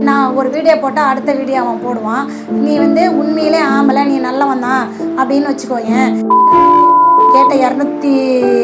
நான் ஒரு வீடியோ போட்டால் அடுத்த வீடியோ அவன் போடுவான் நீ வந்து உண்மையிலே ஆம்பளை நீ நல்லவன் தான் அப்படின்னு வச்சுக்கோயேன் கேட்ட இரநூத்தி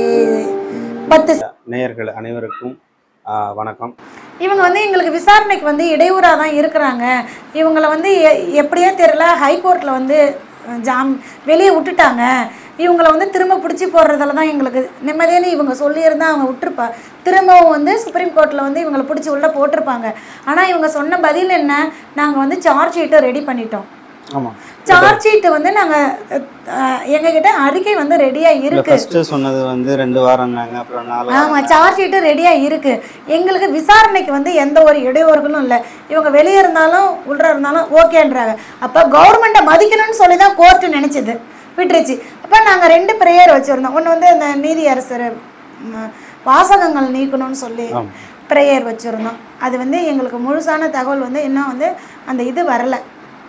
பத்து நேயர்கள் அனைவருக்கும் ஆ, வணக்கம் இவங்க வந்து எங்களுக்கு விசாரணைக்கு வந்து இடையூறாக தான் இருக்கிறாங்க இவங்களை வந்து எ- எப்படியோ தெரியல ஹைகோர்ட்டில் வந்து அஹ், ஜாம் வெளியே விட்டுட்டாங்க இவங்களை வந்து திரும்ப பிடிச்சி போடுறதுல தான் எங்களுக்கு நிம்மதியான இவங்க சொல்லியிருந்தா அவங்க விட்டுருப்பா திரும்பவும் வந்து சுப்ரீம் கோர்ட்டில் வந்து இவங்களை பிடிச்சி உள்ளே போட்டிருப்பாங்க ஆனால் இவங்க சொன்ன பதில் என்ன நாங்கள் வந்து சார்ஜ் ஷீட்டை ரெடி பண்ணிட்டோம் ஆமாம் சார்ஜ் ஷீட்டு வந்து நாங்கள் எங்ககிட்ட அறிக்கை வந்து ரெடியாக இல்லை இருக்கு ஃபஸ்ட்டு சொன்னது வந்து ரெண்டு வாரம்னாங்க அப்புறம் நாலு வாரம் ஆமாம் சார்ஜ் ஷீட்டு ரெடியாக இருக்குது எங்களுக்கு விசாரணைக்கு வந்து எந்த ஒரு இடையூறுகளும் இல்லை இவங்க வெளியே இருந்தாலும் உள்ள இருந்தாலும் ஓகேன்றாங்க அப்போ கவர்மெண்ட்டை மதிக்கணும்னு சொல்லி தான் கோர்ட்டு நினச்சிது விட்டுருச்சு அப்போ நாங்கள் ரெண்டு ப்ரேயர் வச்சுருந்தோம் ஒன்று வந்து இந்த நீதி அரசர் ம், வாசகங்கள் நீக்கணும்னு சொல்லி ஆமாம் ப்ரேயர் வச்சுருந்தோம் அது வந்து எங்களுக்கு முழுசான தகவல் வந்து இன்னும் வந்து அந்த இது வரலை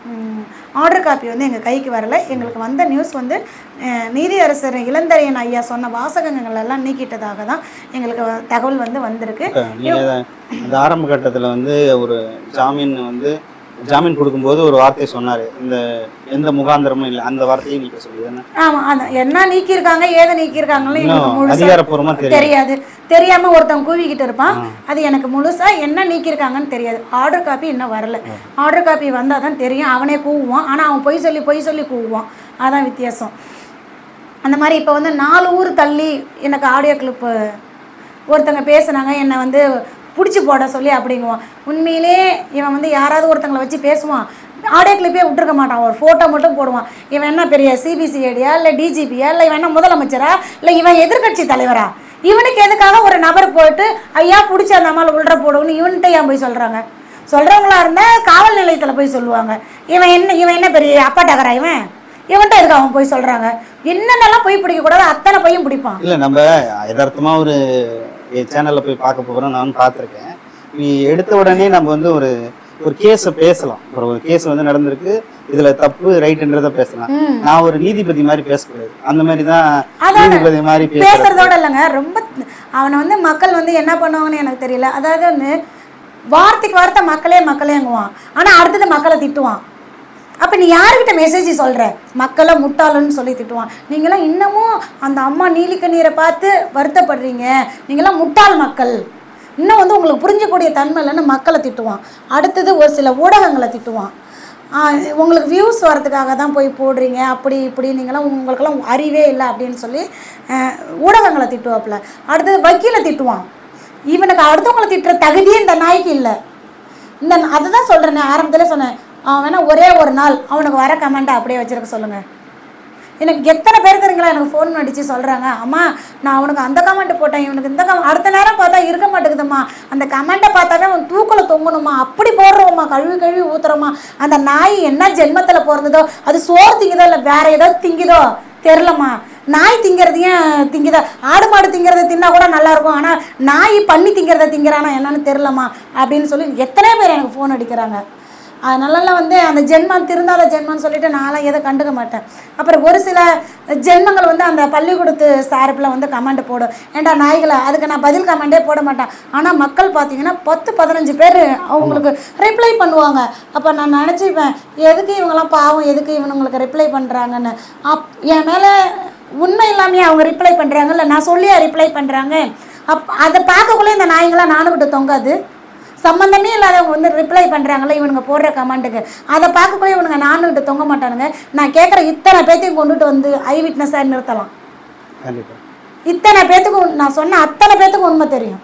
ஆர்டர் காப்பி வந்து எங்கள் கைக்கு வரலை எங்களுக்கு வந்த நியூஸ் வந்து அஹ், நீதியரசர் இளந்தரையன் ஐயா சொன்ன வாசகங்கள் எல்லாம் நீக்கிட்டதாக தான் எங்களுக்கு வ- தகவல் வந்து வந்திருக்கு நீங்கள் அந்த ஆரம்ப கட்டத்தில் வந்து ஒரு ஜாமீன் வந்து ஜாமீன் கொடுக்கும்போது ஒரு வார்த்தை சொன்னார் இந்த எந்த முகாந்திரமும் இல்லை அந்த வார்த்தையை நீங்கள் சொல்லி தானே ஆமாம் அது என்ன நீக்கியிருக்காங்க ஏதை நீக்கியிருக்காங்கன்னு எங்களுக்கு இன்னும் முழுசா அதிகாரப்பூர்வமாக தெரியும் தெரியாது தெரியாம ஒருத்தன் கூவிக்கிட்டு இருப்பான் அது எனக்கு முழுசா என்ன நீக்கியிருக்காங்கன்னு தெரியாது ஆர்டர் காப்பி இன்னும் வரல ஆர்டர் காப்பி வந்தால் தான் தெரியும் அவனே கூவுவான் ஆனால் அவன் பொய் சொல்லி பொய் சொல்லி கூவுவான் அதான் வித்தியாசம் அந்த மாதிரி இப்போ வந்து நாலு ஊர் தள்ளி எனக்கு ஆடியோ கிளிப்பு ஒருத்தங்க பேசுனாங்க என்னை வந்து பிடிச்சி போட சொல்லி அப்படிங்குவான் உண்மையிலே இவன் வந்து யாராவது ஒருத்தங்களை வச்சு பேசுவான் ஆடியோ கிளிப்பே விட்டுருக்க மாட்டான் ஒரு ஃபோட்டோ மட்டும் போடுவான் இவன் என்ன பெரிய சிபிசிஐடியா இல்லை டிஜிபியா இல்லை இவன் என்ன முதலமைச்சரா இல்லை இவன் எதிர்க்கட்சி தலைவரா இவனுக்கு எதுக்காக ஒரு நபர் போயிட்டு ஐயா பிடிச்சி அந்த அம்மாவை உள்ள போடுவோன்னு இவன்கிட்ட ஏன் போய் சொல்கிறாங்க சொல்கிறவங்களா இருந்தால் காவல் நிலையத்தில் போய் சொல்லுவாங்க இவன் என்ன இவன் என்ன பெரிய அப்பாட்டகரா இவன் இவன்கிட்ட எதுக்கு அவன் போய் சொல்கிறாங்க என்னென்னலாம் போய் பிடிக்கக்கூடாது அத்தனை பையும் பிடிப்பான் இல்லை நம்ம யதார்த்தமாக ஒரு சேனலில் போய் பார்க்க போகிறோம் நான் பார்த்துருக்கேன் நீ எடுத்த உடனே நம்ம வந்து ஒரு ஒரு கேஸை பேசலாம் ஒரு ஒரு கேஸ் வந்து நடந்திருக்கு இதுல தப்பு ரைட்டுன்றத பேசலாம் ம். நான் ஒரு நீதிபதி மாதிரி பேசக்கூடாது அந்த மாதிரி தான் அதானே. நீதிபதி மாதிரி பேசுறது பேசுறதோட இல்லைங்க ரொம்ப அவனை வந்து மக்கள் வந்து என்ன பண்ணுவாங்கன்னு எனக்கு தெரியல அதாவது வந்து வார்த்தைக்கு வார்த்தை மக்களே மக்களேங்குவான் ஆனா அடுத்தது மக்களை திட்டுவான் அப்ப நீ யாருக்கிட்ட மெசேஜ் சொல்ற மக்களை முட்டாளன்னு சொல்லி திட்டுவான் நீங்களாம் இன்னமும் அந்த அம்மா நீலிக்க நீரை பார்த்து வருத்தப்படுறீங்க நீங்களாம் முட்டாள் மக்கள் இன்னும் வந்து உங்களுக்கு புரிஞ்சக்கூடிய தன்மை இல்லைன்னு மக்களை திட்டுவான் அடுத்தது ஒரு சில ஊடகங்களை திட்டுவான் ஆ, உங்களுக்கு வியூஸ் வரதுக்காக தான் போய் போடுறீங்க அப்படி இப்படி நீங்களாம் உங்களுக்கெல்லாம் அறிவே இல்லை அப்படின்னு சொல்லி அஹ், ஊடகங்களை திட்டுவாப்புல அடுத்தது வக்கீலை திட்டுவான் இவனுக்கு அடுத்தவங்களை திட்டுற தகுதியே இந்த நாய்க்கு இல்லை இந்த அதுதான் சொல்கிறேனே ஆரம்பத்தில் சொன்னேன் அவன் வேணா ஒரே ஒரு நாள் அவனுக்கு வர கமெண்ட்டை அப்படியே வச்சிருக்க சொல்லுங்கள் எனக்கு எத்தனை பேர் தெரியுங்களா எனக்கு ஃபோன் அடித்து சொல்கிறாங்க அம்மா நான் அவனுக்கு அந்த கமெண்ட் போட்டேன் இவனுக்கு இந்த கம் அடுத்த நேரம் பார்த்தா இருக்க மாட்டேங்குதும்மா அந்த கமெண்ட்டை பார்த்தாவே அவன் தூக்கில் தொங்கணுமா அப்படி போடுறோம்மா கழுவி கழுவி ஊத்துறோமா அந்த நாய் என்ன ஜென்மத்தில் பிறந்ததோ அது சோறு திங்குதோ இல்லை வேற ஏதாவது திங்குதோ தெரிலம்மா நாய் திங்கிறதையும் திங்குதா ஆடு மாடு திங்கிறத தின்னா கூட நல்லா இருக்கும் ஆனால் நாய் பண்ணி திங்கிறத திங்கிறானா என்னன்னு தெரிலம்மா அப்படின்னு சொல்லி எத்தனை பேர் எனக்கு ஃபோன் அடிக்கிறாங்க அதனாலலாம் வந்து அந்த ஜென்மம் திருந்தாத ஜென்மம்னு சொல்லிட்டு நான்லாம் எதை கண்டுக்க மாட்டேன் அப்புறம் ஒரு சில ஜென்மங்கள் வந்து அந்த பள்ளிக்கூடத்து சார்பில் வந்து கமெண்ட் போடும் ஏன்டா நாய்களை அதுக்கு நான் பதில் கமெண்டே போட மாட்டேன் ஆனால் மக்கள் பார்த்தீங்கன்னா பத்து பதினஞ்சு பேர் அவங்களுக்கு ரிப்ளை பண்ணுவாங்க அப்போ நான் நினச்சிப்பேன் எதுக்கு இவங்கெல்லாம் பாவம் எதுக்கு இவனுங்களுக்கு ரிப்ளை பண்ணுறாங்கன்னு அப் என் மேலே உண்மை இல்லாமையே அவங்க ரிப்ளை பண்ணுறாங்கல்ல நான் சொல்லியா ரிப்ளை பண்ணுறாங்க அப் அதை பார்க்கக்குள்ளே இந்த நாய்ங்களாம் நானுக்கிட்ட தொங்காது சம்மந்தமே இல்லாதவங்க வந்து ரிப்ளை பண்ணுறாங்களே இவனுங்க போடுற கமெண்ட்டுக்கு அதை பார்க்கக்கூடிய இவனுங்க நானுகிட்ட தொங்க மாட்டானுங்க நான் கேட்குற இத்தனை பேர்த்தையும் கொண்டுட்டு வந்து ஐ விட்னஸாக நிறுத்தலாம் கண்டிப்பா இத்தனை பேர்த்துக்கு உண்- நான் சொன்ன அத்தனை பேர்த்துக்கு உண்மை தெரியும்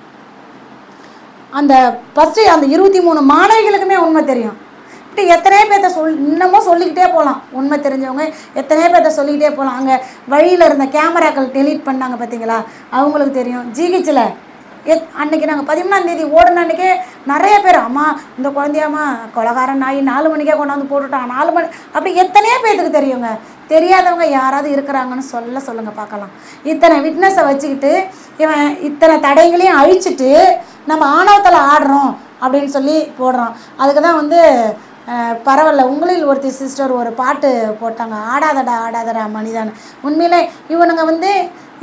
அந்த ஃபஸ்ட்டு அந்த இருபத்தி மூணு மாணவிகளுக்குமே உண்மை தெரியும் இப்படி எத்தனையோ பேர்த்த சொல் இன்னமும் சொல்லிக்கிட்டே போகலாம் உண்மை தெரிஞ்சவங்க எத்தனையோ பேர்த்த சொல்லிக்கிட்டே போகலாம் அங்கே வழியில் இருந்த கேமராக்கள் டெலீட் பண்ணாங்க பார்த்தீங்களா அவங்களுக்கு தெரியும் ஜிஹெச்சில் எத் அன்னைக்கு நாங்கள் பதிமூணாம் தேதி ஓடுன அன்னைக்கே நிறைய பேர் அம்மா இந்த குழந்தையாம்மா கொலகாரன் நாய் நாலு மணிக்கே கொண்டாந்து போட்டுட்டான் நாலு மணி அப்படி எத்தனையோ பேர்த்துக்கு தெரியுங்க தெரியாதவங்க யாராவது இருக்கிறாங்கன்னு சொல்ல சொல்லுங்க பார்க்கலாம் இத்தனை விட்னஸை வச்சுக்கிட்டு இவன் இத்தனை தடைகளையும் அழிச்சிட்டு நம்ம ஆணவத்தில் ஆடுறோம் அப்படின்னு சொல்லி போடுறான் அதுக்கு தான் வந்து அஹ், பரவாயில்ல உங்களில் ஒருத்தி சிஸ்டர் ஒரு பாட்டு போட்டாங்க ஆடாதடா ஆடாதடா மனிதன் உண்மையிலே இவனுங்க வந்து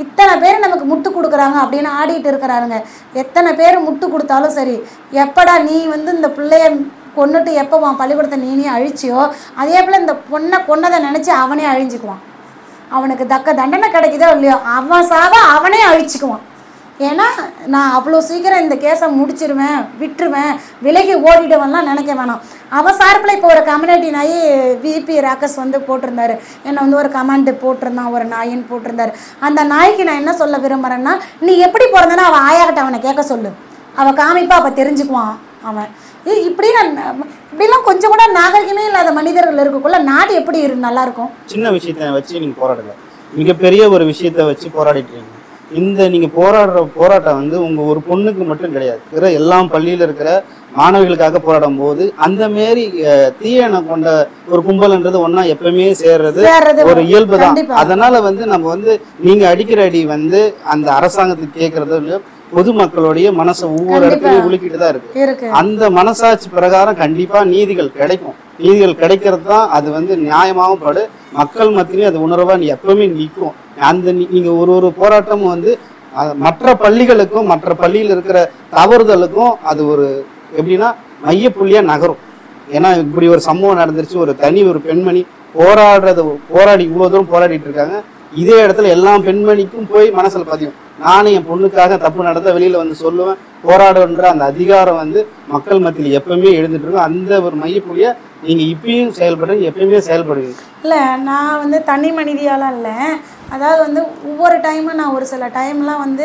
இத்தனை பேர் நமக்கு முட்டு கொடுக்குறாங்க அப்படின்னு ஆடிட்டு இருக்கிறாருங்க எத்தனை பேர் முட்டு கொடுத்தாலும் சரி எப்படா நீ வந்து இந்த பிள்ளைய கொன்னுட்டு எப்போ உன் பள்ளிக்கூடத்தை நீனே அழிச்சியோ அதே போல் இந்த பொண்ணை கொன்னதை நினச்சி அவனே அழிஞ்சுக்குவான் அவனுக்கு தக்க தண்டனை கிடைக்குதோ இல்லையோ அவன் சாக அவனே அழிச்சுக்குவான் ஏன்னா நான் அவ்வளோ சீக்கிரம் இந்த கேஸை முடிச்சிருவேன் விட்டுருவேன் விலகி ஓடிடுவேன்லாம் நினைக்க வேணாம் அவன் சார்பில் இப்போ ஒரு கம்யூனிட்டி நாய் விபி ராக்கஸ் வந்து போட்டிருந்தாரு என்னை வந்து ஒரு கமெண்ட் போட்டிருந்தான் ஒரு நாயின்னு போட்டிருந்தாரு அந்த நாய்க்கு நான் என்ன சொல்ல விரும்புகிறேன்னா நீ எப்படி பிறந்தனா அவன் ஆயாக்கிட்ட அவனை கேட்க சொல்லு அவன் காமிப்பா அப்போ தெரிஞ்சுக்குவான் அவன் ஏய், இப்படி நான் இப்படிலாம் கொஞ்சம் கூட நாகரிகமே இல்லாத மனிதர்கள் இருக்கக்குள்ள நாடு எப்படி இரு நல்லா இருக்கும் சின்ன விஷயத்த வச்சு நீங்க போராடல மிகப்பெரிய ஒரு விஷயத்த வச்சு போராடிட்டு இருக்கீங்க இந்த நீங்க போராடுற போராட்டம் வந்து உங்க ஒரு பொண்ணுக்கு மட்டும் கிடையாது இருக்கிற எல்லா பள்ளியில இருக்கிற மாணவிகளுக்காக போராடும் போது அந்த மாரி அஹ், தீய எண்ணம் கொண்ட ஒரு கும்பல்ன்றது ஒண்ணா எப்பவுமே சேர்றது சேர்றது ஒரு இயல்பு தான் கண்டிப்பா. அதனால வந்து நம்ம வந்து நீங்க அடிக்கிற அடி வந்து அந்த அரசாங்கத்துக்கு கேட்கறது இல்ல, பொதுமக்களுடைய மனசை ஒவ்வொரு கண்டிப்பா. இடத்துலயும் உலுக்கிட்டு தான் இருக்கு இருக்கு அந்த மனசாட்சி பிரகாரம் கண்டிப்பா நீதிகள் கிடைக்கும் நீதிகள் கிடைக்கிறது தான் அது வந்து நியாயமாகவும் படு மக்கள் மத்தியிலையும் அது உணர்வா நீ எப்பவுமே நிற்கும் அந்த நீ- நீங்க ஒரு ஒரு போராட்டமும் வந்து அஹ், மற்ற பள்ளிகளுக்கும் மற்ற பள்ளியில் இருக்கிற தவறுதலுக்கும் அது ஒரு எப்படின்னா மையப்புள்ளியா நகரும் ஏன்னா இப்படி ஒரு சம்பவம் நடந்துருச்சு ஒரு தனி ஒரு பெண்மணி போராடுறது போராடி இவ்வளவு தூரம் போராடிட்டு இருக்காங்க இதே இடத்துல எல்லா பெண்மணிக்கும் போய் மனசுல பதியும் நானும் என் பொண்ணுக்காக தப்பு நடந்தா வெளியில வந்து சொல்லுவேன் போராடுன்ற அந்த அதிகாரம் வந்து மக்கள் மத்தியில் எப்பவுமே எழுந்துட்டு இருக்கும் அந்த ஒரு மையப்புள்ளிய நீங்க இப்பயும் செயல்படுறீங்க எப்பயுமே செயல்படுவீங்க இல்லை நான் வந்து தனி மனிதியாலாம் இல்லை அதாவது வந்து ஒவ்வொரு டைமும் நான் ஒரு சில டைம்லாம் வந்து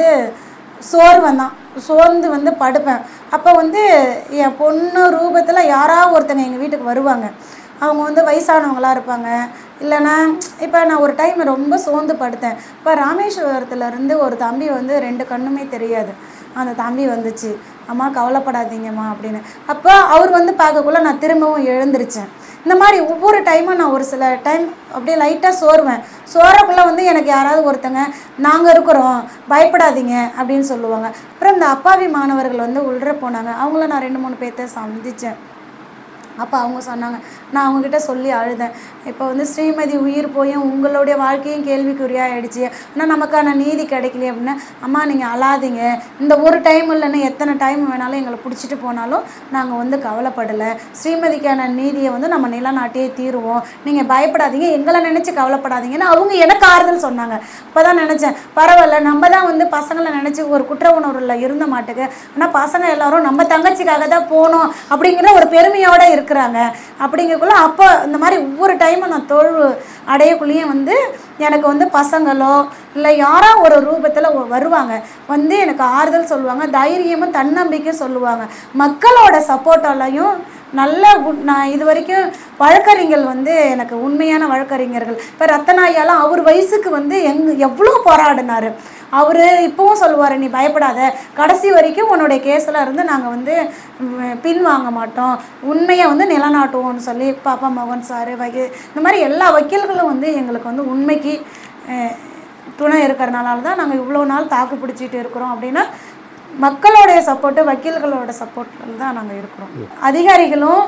சோர்வன் தான் சோர்ந்து வந்து படுப்பேன் அப்போ வந்து என் பொண்ணு ரூபத்தில் யாராவது ஒருத்தங்க எங்கள் வீட்டுக்கு வருவாங்க அவங்க வந்து வயசானவங்களா இருப்பாங்க இல்லைன்னா இப்போ நான் ஒரு டைம் ரொம்ப சோர்ந்து படுத்தேன் இப்போ ராமேஸ்வரத்துல இருந்து ஒரு தம்பி வந்து ரெண்டு கண்ணுமே தெரியாது அந்த தம்பி வந்துச்சு அம்மா கவலைப்படாதீங்கம்மா அப்படின்னு அப்போ அவர் வந்து பார்க்கக்குள்ள நான் திரும்பவும் எழுந்திருச்சேன் இந்த மாதிரி ஒவ்வொரு டைமும் நான் ஒரு சில டைம் அப்படியே லைட்டாக சோர்வேன் சோறக்குள்ளே வந்து எனக்கு யாராவது ஒருத்தங்க நாங்கள் இருக்கிறோம் பயப்படாதீங்க அப்படின்னு சொல்லுவாங்க அப்புறம் இந்த அப்பாவி மாணவர்கள் வந்து உள்ள போனாங்க அவங்கள நான் ரெண்டு மூணு பேர்த்த சந்தித்தேன் அப்போ அவங்க சொன்னாங்க நான் அவங்கக்கிட்ட சொல்லி அழுதேன் இப்போ வந்து ஸ்ரீமதி உயிர் போயும் உங்களுடைய வாழ்க்கையும் கேள்விக்குறியாயிடுச்சு ஆனால் நமக்கான நீதி கிடைக்கலையே அப்படின்னா அம்மா நீங்கள் அழாதீங்க இந்த ஒரு டைம் இல்லைன்னா எத்தனை டைம் வேணாலும் எங்களை பிடிச்சிட்டு போனாலும் நாங்கள் வந்து கவலைப்படலை ஸ்ரீமதிக்கான நீதியை வந்து நம்ம நிலநாட்டியே தீருவோம் நீங்கள் பயப்படாதீங்க எங்களை நினச்சி கவலைப்படாதீங்கன்னு அவங்க எனக்கு ஆறுதல் சொன்னாங்க அப்போ தான் நினச்சேன் பரவாயில்ல நம்ம தான் வந்து பசங்களை நினச்சி ஒரு குற்ற உணர்வில் இருந்த மாட்டுக்கு ஆனால் பசங்க எல்லாரும் நம்ம தங்கச்சிக்காக தான் போகணும் அப்படிங்கிற ஒரு பெருமையோட இருக்கிறாங்க அப்படிங்கக்குள்ள அப்போ இந்த மாதிரி ஒவ்வொரு டைமும் நான் தோல்வு அடையக்குள்ளேயும் வந்து எனக்கு வந்து பசங்களோ இல்லை யாரோ ஒரு ரூபத்தில் வருவாங்க வந்து எனக்கு ஆறுதல் சொல்லுவாங்க தைரியமும் தன்னம்பிக்கையும் சொல்லுவாங்க மக்களோட சப்போர்ட்டாலையும் நல்ல குட்- நான் இது வரைக்கும் வழக்கறிஞர்கள் வந்து எனக்கு உண்மையான வழக்கறிஞர்கள் இப்போ ரத்தனாயாலாம் அவர் வயசுக்கு வந்து எங் எவ்வளோ போராடினாரு அவர் இப்போவும் சொல்லுவார் நீ பயப்படாத கடைசி வரைக்கும் உன்னுடைய கேஸில் இருந்து நாங்கள் வந்து ம், பின் வாங்க மாட்டோம் உண்மையை வந்து நிலநாட்டுவோம்னு சொல்லி பாப்பா மோகன் சார் வகி இந்த மாதிரி எல்லா வக்கீல்களும் வந்து எங்களுக்கு வந்து உண்மைக்கு அஹ், துணை இருக்கிறனால தான் நாங்கள் இவ்வளோ நாள் தாக்கு பிடிச்சிட்டு இருக்கிறோம் அப்படின்னா மக்களுடைய சப்போர்ட்டு வக்கீல்களோட சப்போர்ட்டில் தான் நாங்கள் இருக்கிறோம் அதிகாரிகளும்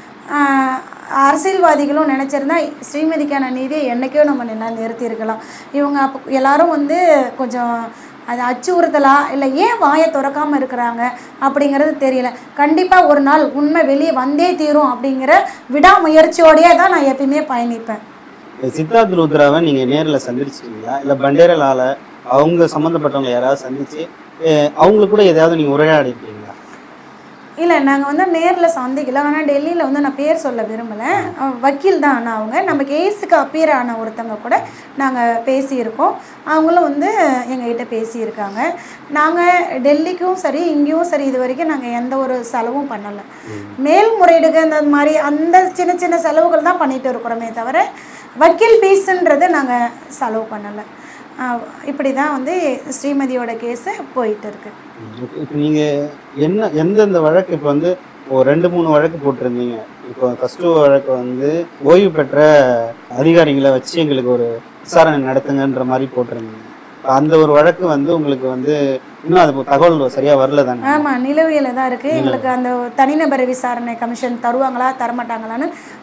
ஆஹ், அரசியல்வாதிகளும் நினச்சிருந்தா ஸ்ரீமதிக்கான நீதியை என்றைக்கோ நம்ம நில நிறுத்தியிருக்கலாம் இவங்க அப்போ எல்லாரும் வந்து கொஞ்சம் அது அச்சுறுத்தலா இல்லை ஏன் வாயை திறக்காம இருக்கிறாங்க அப்படிங்கிறது தெரியல கண்டிப்பாக ஒரு நாள் உண்மை வெளியே வந்தே தீரும் அப்படிங்கிற விடாமுயற்சியோடயே தான் நான் எப்பயுமே பயணிப்பேன் சித்தார்த் ருத்ராவை நீங்க நேர்ல சந்திச்சிருக்கீங்களா இல்ல பண்டேரலால அவங்க சம்மந்தப்பட்டவங்க யாராவது சந்திச்சு அஹ், அவங்களுக்கு கூட எதையாவது நீங்க உரையாடி இருக்கீங்களா இல்லை நாங்கள் வந்து நேரில் சந்திக்கல ஆனால் டெல்லியில் வந்து நான் பேர் சொல்ல விரும்பலை அஹ் வக்கீல் தான் ஆனால் அவங்க நம்ம கேஸுக்கு அப்பியர் ஆன ஒருத்தங்க கூட நாங்கள் பேசியிருக்கோம் அவங்களும் வந்து எங்ககிட்ட பேசியிருக்காங்க நாங்கள் டெல்லிக்கும் சரி இங்கேயும் சரி இது வரைக்கும் நாங்கள் எந்த ஒரு செலவும் பண்ணலை மேல்முறையீடுகள் இந்த மாதிரி அந்த சின்ன சின்ன செலவுகள் தான் பண்ணிட்டு இருக்கிறோமே தவிர வக்கீல் ஃபீஸுன்றது நாங்கள் செலவு பண்ணலை இப்படி தான் வந்து ஸ்ரீமதியோட கேஸு போயிட்டு இருக்கு இப்போ நீங்க என்ன எந்தெந்த வழக்கு இப்போ வந்து ஒரு ரெண்டு மூணு வழக்கு போட்டிருந்தீங்க இப்போ ஃபர்ஸ்ட் வழக்கு வந்து ஓய்வு பெற்ற அதிகாரிகளை வச்சு எங்களுக்கு ஒரு விசாரணை நடத்துங்கன்ற மாதிரி போட்டிருந்தீங்க இப்ப அந்த ஒரு வழக்கு வந்து உங்களுக்கு வந்து இன்னும் அது தகவல் சரியா வரல தானே ஆமாம் நிலுவையில் தான் இருக்குது எங்களுக்கு அந்த தனிநபர் விசாரணை கமிஷன் தருவாங்களா தரமாட்டாங்களான்னு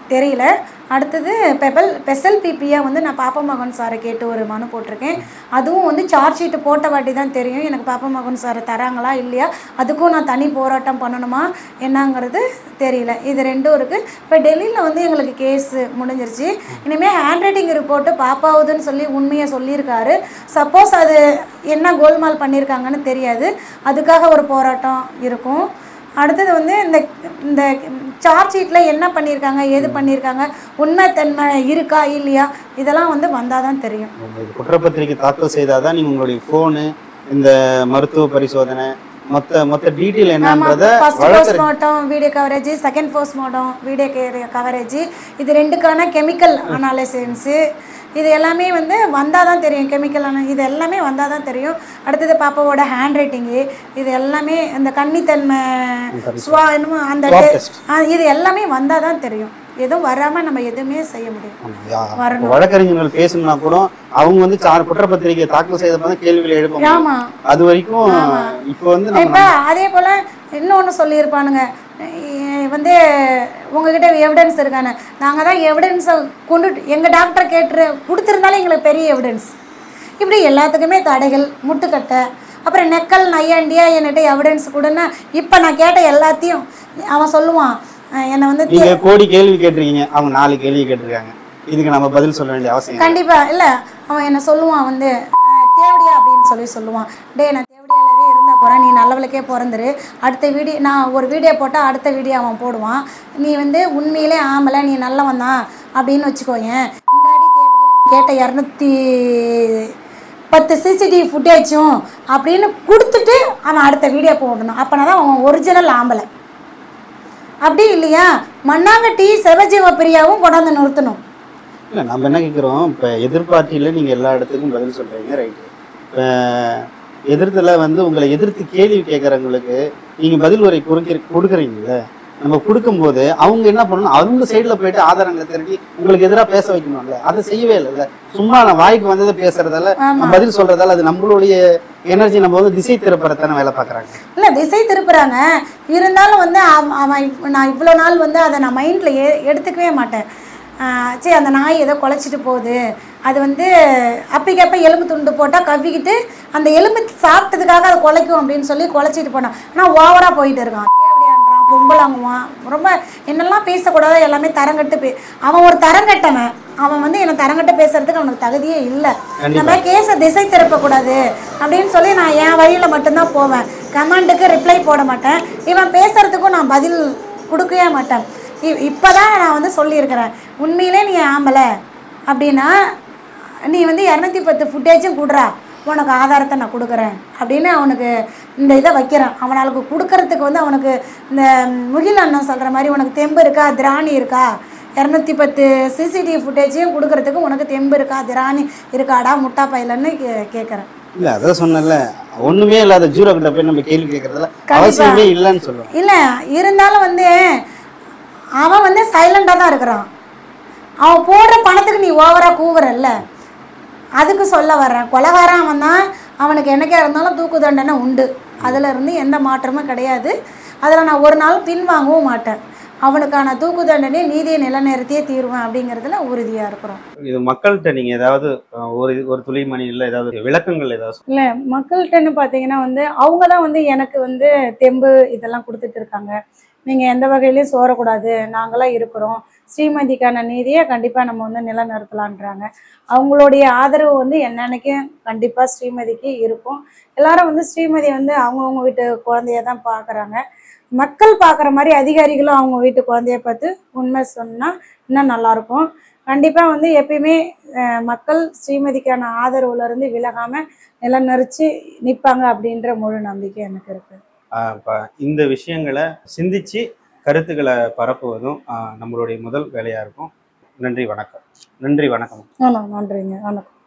தெரியல அடுத்தது பெபல் பெசல் பிபியாக வந்து நான் பாப்பா மகன் சாரை கேட்டு ஒரு மனு போட்டிருக்கேன் அதுவும் வந்து சார்ஜ் ஷீட்டு போட்ட வாட்டி தான் தெரியும் எனக்கு பாப்பா மகன் சாரை தராங்களா இல்லையா அதுக்கும் நான் தனி போராட்டம் பண்ணணுமா என்னங்கிறது தெரியல இது ரெண்டும் இருக்குது இப்போ டெல்லியில் வந்து எங்களுக்கு கேஸு முடிஞ்சிருச்சு இனிமேல் ஹேண்ட் ரைட்டிங் ரிப்போர்ட்டு பாப்பாவுதுன்னு சொல்லி உண்மையை சொல்லியிருக்காரு சப்போஸ் அது என்ன கோல்மால் பண்ணியிருக்காங்கன்னு தெரியாது அதுக்காக ஒரு போராட்டம் இருக்கும் அடுத்தது வந்து இந்த இந்த சார்ஜ் ஷீட்டில் என்ன பண்ணியிருக்காங்க ஏது பண்ணியிருக்காங்க உண்மைத்தன்மை இருக்கா இல்லையா இதெல்லாம் வந்து வந்தால் தான் தெரியும் உங்களுக்கு குற்றப்பத்திரிக்கை தாக்கல் செய்தாதான் நீங்க உங்களுடைய ஃபோனு இந்த மருத்துவ பரிசோதனை மொத்த மொத்த டீட்டெயில் என்னன்றத ஃபர்ஸ்ட் வழக்கறி postmortem video coverage second postmortem video coverage இது ரெண்டுக்கான கெமிக்கல் அனாலிசின்ஸு இது எல்லாமே வந்து வந்தால் தான் தெரியும் கெமிக்கல் அனா இது எல்லாமே வந்தால் தான் தெரியும் அடுத்தது பாப்பாவோட ஹேண்ட் ரைட்டிங்கு இது எல்லாமே இந்த கன்னித்தன்மை சுவா என்னமோ அந்த Swab டெ- test. ஆ, இது எல்லாமே வந்தால் தான் தெரியும் எதுவும் வராமல் நம்ம எதுவுமே செய்ய முடியும் ஆமா, யா. வரணும். இப்ப வழக்கறிஞர்கள் பேசணும்னா கூட அவங்க வந்து சார் குற்றப்பத்திரிக்கை தாக்கல் செய்த போது கேள்விகளை எழுப்ப முடியும். ஆமாம் அது வரைக்கும் இப்போ வந்து நம்ம இப்போ அதே போல் இன்னொன்று சொல்லியிருப்பானுங்க இ- வந்து உங்ககிட்ட எவிடன்ஸ் இருக்கானு நாங்கள் தான் எவிடன்ஸை கொண்டுட்டு எங்கள் டாக்டரை கேட்டு கொடுத்துருந்தாலும் எங்களுக்கு பெரிய எவிடன்ஸ் இப்படி எல்லாத்துக்குமே தடைகள் முட்டுக்கட்டை அப்புறம் நெக்கல் நையாண்டியா என்கிட்ட எவிடன்ஸ் கொடுன்னா இப்போ நான் கேட்ட எல்லாத்தையும் அவன் சொல்லுவான் அஹ் என்னை வந்து நீங்க கோடி கேள்வி கேட்டிருக்கீங்க அவங்க நாலு கேள்வி கேட்டிருக்காங்க இதுக்கு நம்ம பதில் சொல்ல வேண்டிய அவசியம் இல்லை. கண்டிப்பா இல்ல அவன் என்ன சொல்லுவான் வந்து அஹ், தேவடியா அப்படின்னு சொல்லி சொல்லுவான் டேய் நான் தேவடியாலவே இருந்தா போறேன் நீ நல்லவளுக்கே பிறந்துரு அடுத்த வீடியோ நான் ஒரு வீடியோ போட்டால் அடுத்த வீடியோ அவன் போடுவான் நீ வந்து உண்மையிலே ஆமலை நீ நல்லவன் தான் அப்படின்னு வச்சுக்கோயேன் இந்த அடி தேவடியா கேட்ட இரநூத்தி பத்து சிசிடிவி ஃபுட்டேஜும் அப்படின்னு கொடுத்துட்டு அவன் அடுத்த வீடியோ போடணும் அப்போனா தான் அவன் ஒரிஜினல் ஆம்பளை அப்படி இல்லையா மண்ணாங்கட்டி சிவஜீவ பிரியாவும் கொண்டாந்து நிறுத்தணும் இல்லை நம்ம என்ன கேட்குறோம் இப்போ எதிர்பார்ட்டியில் நீங்கள் எல்லா இடத்துக்கும் பதில் சொல்கிறீங்க ரைட்டு இப்போ எதிர்த்துல வந்து உங்களை எதிர்த்து கேள்வி கேட்குறவங்களுக்கு நீங்கள் பதில் உரை கொடுக்க கொடுக்குறீங்கல்ல நம்ம கொடுக்கும்போது அவங்க என்ன பண்ணணும் அவங்க சைடில் போயிட்டு ஆதாரங்களை திரட்டி உங்களுக்கு எதிராக பேச வைக்கணும்ல அதை செய்யவே இல்லைல்ல சும்மா நான் வாய்க்கு வந்ததை பேசுறதால ஆமா. நம்ம பதில் சொல்றதால அது நம்மளுடைய எனர்ஜி நம்ம வந்து திசை திருப்பறத்தான வேலை பார்க்குறாங்க இல்லை திசை திருப்புறாங்க இருந்தாலும் வந்து அவ- அவன் இவ்- நான் இவ்வளோ நாள் வந்து அதை நான் மைண்டில் எ எடுத்துக்கவே மாட்டேன் ஆஹ் சரி அந்த நாய் ஏதோ குலைச்சிட்டு போகுது அது வந்து அப்பிக்கப்ப எலும்பு துண்டு போட்டால் கவ்விக்கிட்டு அந்த எலும்பு சாப்பிட்டதுக்காக அதை குலைக்கும் அப்படின்னு சொல்லி குலைச்சிட்டு போனான் ஆனால் ஓவராக போயிட்டு இருக்கான் தேவடியான்றான் பொம்பளாங்குவான் ரொம்ப என்னெல்லாம் பேசக்கூடாது எல்லாமே தரங்கட்டு பே அவன் ஒரு தரங்கட்டவன் அவன் வந்து என்னை தரங்கட்டு பேசுறதுக்கு அவனுக்கு தகுதியே இல்லை கண்டிப்பா. நம்ம கேஸை திசை திருப்பக்கூடாது அப்படின்னு சொல்லி நான் என் வழியில் மட்டும்தான் போவேன் கமெண்ட்டுக்கு ரிப்ளை போட மாட்டேன் இவன் பேசுறதுக்கும் நான் பதில் கொடுக்கவே மாட்டேன் இ- இப்பதான் நான் வந்து சொல்லியிருக்கிறேன் உண்மையிலே நீ ஆம்பளை அப்படின்னா நீ வந்து இரநூத்தி பத்து ஃபுட்டேஜும் கொடுறா உனக்கு ஆதாரத்தை நான் கொடுக்குறேன் அப்படின்னு அவனுக்கு இந்த இதை வைக்கிறான் அவனுக்கு கொடுக்கறதுக்கு வந்து அவனுக்கு இந்த முகில் அண்ணன் சொல்கிற மாதிரி உனக்கு தெம்பு இருக்கா திராணி இருக்கா இரநூத்தி பத்து சிசிடிவி ஃபுட்டேஜையும் கொடுக்கறதுக்கு உனக்கு தெம்பு இருக்கா திராணி இருக்காடா முட்டா பையலன்னு கே கேட்குறேன் இல்லை அதான் சொன்னேன்ல ஒண்ணுமே இல்லாத ஜீரோ கிட்ட போய் நம்ம கேள்வி கேட்கறதுல அவசியமே இல்லைன்னு சொல்லுவோம் இல்லை இருந்தாலும் வந்து அவன் வந்து சைலண்டாக தான் இருக்கிறான் அவன் போடுற பணத்துக்கு நீ ஓவராக கூவுறல்ல அதுக்கு சொல்ல வர்றேன் கொலகாரன் அவன் தான் அவனுக்கு என்னைக்கா இருந்தாலும் தூக்கு தண்டனை உண்டு அதில் இருந்து எந்த மாற்றமும் கிடையாது அதில் நான் ஒரு நாள் பின்வாங்கவும் மாட்டேன் அவனுக்கான தூக்கு தண்டனை நீதியை நிலைநிறுத்தியே தீருவேன் அப்படிங்கிறதுல உறுதியாக இருக்கிறோம் இது மக்கள்கிட்ட நீங்க ஏதாவது அஹ், ஒரு ஒரு துளி மணியில் ஏதாவது விளக்கங்கள் ஏதாவது இல்லை மக்கள்கிட்டன்னு பார்த்தீங்கன்னா வந்து அவங்க தான் வந்து எனக்கு வந்து தெம்பு இதெல்லாம் கொடுத்துட்டு இருக்காங்க நீங்கள் எந்த வகையிலையும் சோறக்கூடாது நாங்களாம் இருக்கிறோம் ஸ்ரீமதிக்கான நீதியை கண்டிப்பாக நம்ம வந்து நிலைநிறுத்தலான்றாங்க அவங்களுடைய ஆதரவு வந்து என்னன்னைக்கும் கண்டிப்பாக ஸ்ரீமதிக்கு இருக்கும் எல்லாரும் வந்து ஸ்ரீமதி வந்து அவங்கவுங்க வீட்டு குழந்தைய தான் பார்க்குறாங்க மக்கள் பார்க்குற மாதிரி அதிகாரிகளும் அவங்க வீட்டு குழந்தைய பார்த்து உண்மை சொன்னால் இன்னும் நல்லாயிருக்கும் கண்டிப்பாக வந்து எப்பயுமே அஹ், மக்கள் ஸ்ரீமதிக்கான ஆதரவுல இருந்து விலகாமல் நிலநரிச்சு நிற்பாங்க அப்படின்ற முழு நம்பிக்கை எனக்கு இருக்குது ஆஹ் இப்ப இந்த விஷயங்களை சிந்திச்சு கருத்துக்களை பரப்புவதும் ஆஹ் நம்மளுடைய முதல் வேலையா இருக்கும் நன்றி வணக்கம் நன்றி வணக்கம் ஆமாம் நன்றிங்க வணக்கம்